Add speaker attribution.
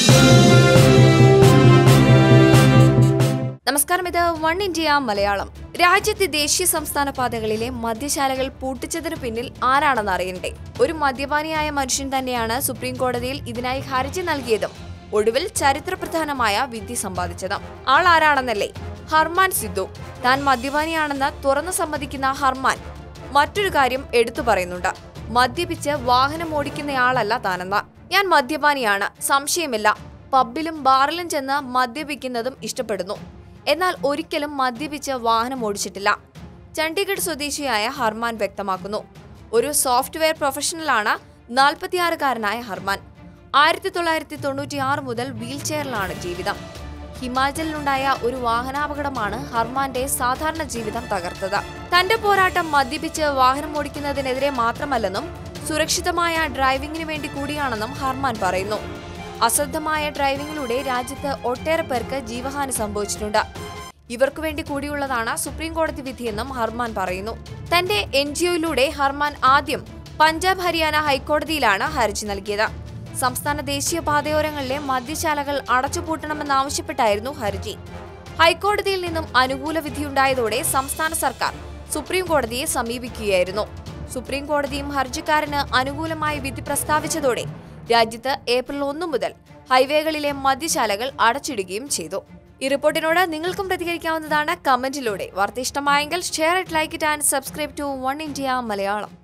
Speaker 1: നമസ്കാരം ഇത് one India Malayalam രാജ്യത്തെ ദേശീയ സംസ്ഥാന പാതകളിലെ മദ്യശാലകൾ പൂട്ടിച്ചതിനു പിന്നിൽ ആരാണെന്ന് അറിയണ്ടേ ഒരു മദ്യപാനിയായ മനുഷ്യൻ തന്നെയാണ് സുപ്രീം കോടതിയിൽ ഇതിനായി ഹർജി നൽകിയതും ഒടുവിൽ ചരിത്രപ്രധാനമായ വിധി സമ്പാദിച്ചതും ആൾ ആരാണെന്നല്ലേ ഹർമാൻ സിദ്ധു താൻ മദ്യപാനിയാണെന്ന് തുറന്നു സമ്മതിക്കുന്ന ഹർമാൻ മറ്റൊരു കാര്യം എടുത്തു പറയുന്നുണ്ട് മദ്യപിച്ച് വാഹനം ഓടിക്കുന്നയാളല്ല താനെന്ന് ഞാൻ മദ്യപാനിയാണ് സംശയമില്ല പബ്ബിലും ബാറിലും ചെന്ന് മദ്യപിക്കുന്നതും ഇഷ്ടപ്പെടുന്നു എന്നാൽ ഒരിക്കലും മദ്യപിച്ച് വാഹനം ഓടിച്ചിട്ടില്ല ചണ്ഡീഗഡ് സ്വദേശിയായ ഹർമാൻ വ്യക്തമാക്കുന്നു ഒരു സോഫ്റ്റ്വെയർ പ്രൊഫഷണലാണ് നാൽപ്പത്തിയാറുകാരനായ ഹർമാൻ ആയിരത്തി തൊള്ളായിരത്തി തൊണ്ണൂറ്റി ആറ് മുതൽ വീൽ ചെയറിലാണ് ജീവിതം ഹിമാചലിലുണ്ടായ ഒരു വാഹനാപകടമാണ് ഹർമാന്റെ സാധാരണ ജീവിതം തകർത്തത് തന്റെ പോരാട്ടം മദ്യപിച്ച് വാഹനം ഓടിക്കുന്നതിനെതിരെ മാത്രമല്ലെന്നും സുരക്ഷിതമായ ഡ്രൈവിംഗിന് വേണ്ടി കൂടിയാണെന്നും ഹർമാൻ പറയുന്നു അശ്രദ്ധമായ ഡ്രൈവിംഗിലൂടെ രാജ്യത്ത് ഒട്ടേറെ പേർക്ക് ജീവഹാനി സംഭവിച്ചിട്ടുണ്ട് ഇവർക്കു വേണ്ടി കൂടിയുള്ളതാണ് സുപ്രീം കോടതി വിധിയെന്നും ഹർമാൻ പറയുന്നു തന്റെ എൻ ജിഒയിലൂടെ ഹർമാൻ ആദ്യം പഞ്ചാബ് ഹരിയാന ഹൈക്കോടതിയിലാണ് ഹർജി നൽകിയത് സംസ്ഥാന ദേശീയ പാതയോരങ്ങളിലെ മദ്യശാലകൾ അടച്ചുപൂട്ടണമെന്നാവശ്യപ്പെട്ടായിരുന്നു ഹർജി ഹൈക്കോടതിയിൽ നിന്നും അനുകൂല വിധിയുണ്ടായതോടെ സംസ്ഥാന സർക്കാർ സുപ്രീം കോടതിയെ സമീപിക്കുകയായിരുന്നു സുപ്രീം കോടതിയും ഹർജിക്കാരന് അനുകൂലമായ വിധി പ്രസ്താവിച്ചതോടെ രാജ്യത്ത് ഏപ്രിൽ ഒന്ന് മുതൽ ഹൈവേകളിലെ മദ്യശാലകൾ അടച്ചിടുകയും ചെയ്തു ഈ റിപ്പോർട്ടിനോട് നിങ്ങൾക്കും പ്രതികരിക്കാവുന്നതാണ് കമന്റിലൂടെ വാർത്ത ഇഷ്ടമായെങ്കിൽ share it like it and subscribe to one India Malayalam